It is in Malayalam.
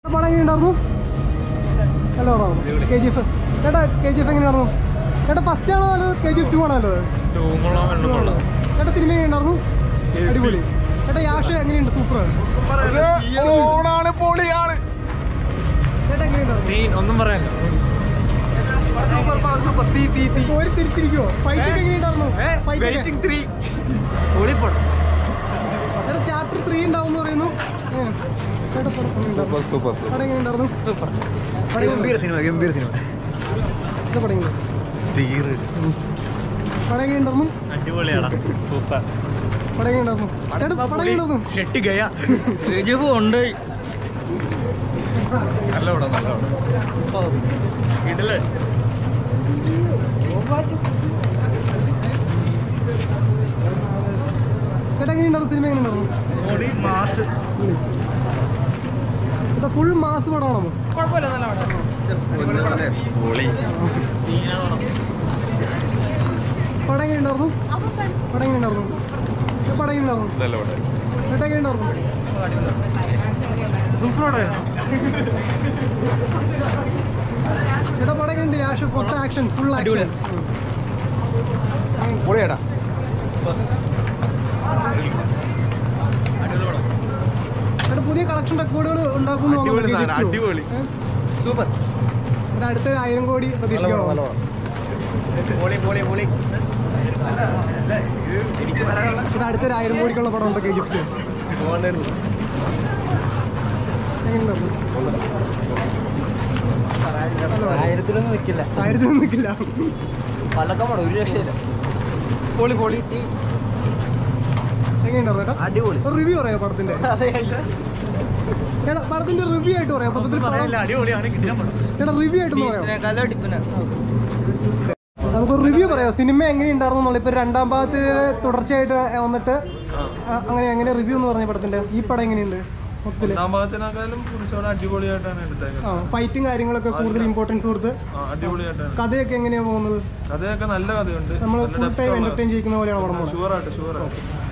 പടം എങ്ങനെയുണ്ടായിരുന്നു നല്ല പടമാണ് കെ ജി എഫ് ചേട്ടാ കെ ജി എഫ് എങ്ങനെയായിരുന്നു ചേട്ടാ ഫസ്റ്റ് ആണോ നല്ലത് കെ ജി എഫ് ടു ആണോ നല്ലത് ചേട്ടാ സിനിമ എങ്ങനെയുണ്ടായിരുന്നു അടിപൊളി ചേട്ടാ യാഷ് എങ്ങനെയുണ്ട് സൂപ്പർ ഓണാണ് പൊളിയാണ് ചേട്ടാ എങ്ങനെയുണ്ടായിരുന്നു ഒന്നും പറയാനില്ല സൂപ്പർ പടം സൂപ്പർ തീ തീ തീ ഒരു തിരിച്ചിരിക്കുവോ ഫൈറ്റ് ഒക്കെ എങ്ങനെയുണ്ടായിരുന്നു ഫൈറ്റ് ഒക്കെ വെയിറ്റിംഗ് ത്രീ പൊളിപ്പടം ചേട്ടാ ചാപ്റ്റർ ത്രീ ഉണ്ടാവും എന്ന് പറയുന്നു ഏ. ചേട്ടാ പടം എങ്ങനെയുണ്ടായിരുന്നു? സൂപ്പർ പടം എങ്ങനെയുണ്ടായിരുന്നു പടം ഗംഭീര സിനിമ ഗംഭീര സിനിമ ഇത് പടം എങ്ങനെ? തീര് പടം എങ്ങനെയുണ്ടായിരുന്നു അടിപൊളിയാണ് സൂപ്പർ പടം എങ്ങനെയുണ്ടായിരുന്നു ചേട്ടാ പടം എങ്ങനെയുണ്ടായിരുന്നു ഷെട്ടി ഗയ രജീവ് ഉണ്ട് നല്ല പടം നല്ല പടം ഇടല് ചേട്ടാ എങ്ങനെയുണ്ടായിരുന്നു സിനിമ എങ്ങനെയുണ്ടായിരുന്നു ബോഡി മാസ് ഇത് ഫുൾ മാസ് പടമാണോ പൊളി പടം എങ്ങനെയുണ്ടായിരുന്നു പടം എങ്ങനെയുണ്ടായിരുന്നു ഇത് പടം എങ്ങനെയുണ്ടായിരുന്നു നല്ല പടം ചേട്ടാ എങ്ങനെയുണ്ടായിരുന്നു ചേട്ടാ പടം എങ്ങനെയുണ്ട് യാഷ് പൊട്ട ആക്ഷൻ ഫുൾ ആക്ഷൻ പൊളിയാടാ ചേട്ടാ പുതിയ കളക്ഷൻ റെക്കോർഡുകൾ ഉണ്ടാക്കുന്നു അടിപൊളി സാധനം, അടിപൊളി. സൂപ്പർ അടുത്തൊരു ആയിരം കോടി പ്രതീക്ഷിക്കാമോ പൊളി പൊളി പൊളി ഇത് അടുത്തൊരു ആയിരം കോടിക്കുള്ള പടം ഉണ്ട് കെ ജി എഫ് ആയിരത്തിലൊന്നും നിൽക്കില്ല ആയിരത്തിനൊന്നും നിൽക്കില്ല പലക്കം പടം ഒരു രക്ഷയില്ല പൊളി പൊളി എങ്ങനെയുണ്ടാവും ചേട്ടാ അടിപൊളി ഒരു റിവ്യൂ പറയാം പടത്തിന്റെ ചേട്ടാ പടത്തിന്റെ റിവ്യൂ ആയിട്ട് പറയാം പടത്തിൽ പടം അടിപൊളിയാണ് കിട്ടിയ പടം ചേട്ടാ റിവ്യൂ ആയിട്ട് പറയാം കലടിപ്പിന് നമുക്ക് റിവ്യൂ പറയാം സിനിമ എങ്ങനെയുണ്ടായിരുന്നു എന്നുള്ള ഇപ്പൊ രണ്ടാം ഭാഗത്തിൽ തുടർച്ചയായിട്ട് വന്നിട്ട് ആ, അങ്ങനെ എങ്ങനെ റിവ്യൂ എന്ന് പറഞ്ഞ പടത്തിന്റെ ഈ പടം എങ്ങനെയുണ്ട് മൊത്തത്തില് ഒന്നാം ഭാഗത്തിനേക്കാളും കുറച്ചുകൂടെ അടിപൊളിയായിട്ടാണ് എടുത്തേക്കുന്നത് ഫൈറ്റും കാര്യങ്ങളൊക്കെ കൂടുതൽ ഇമ്പോർട്ടൻസ് കൊടുത്ത് ആ, അടിപൊളിയായിട്ടാണ് കഥയൊക്കെ എങ്ങനെയാ പോകുന്നത് കഥയൊക്കെ നല്ല കഥയുണ്ട് നമ്മൾ ഫുൾ ടൈം എന്റർടൈൻ ചെയ്യിക്കുന്ന പോലെയാണ് പടം പോകുന്നത് ഷുവറായിട്ട് ഷുവറായിട്ട്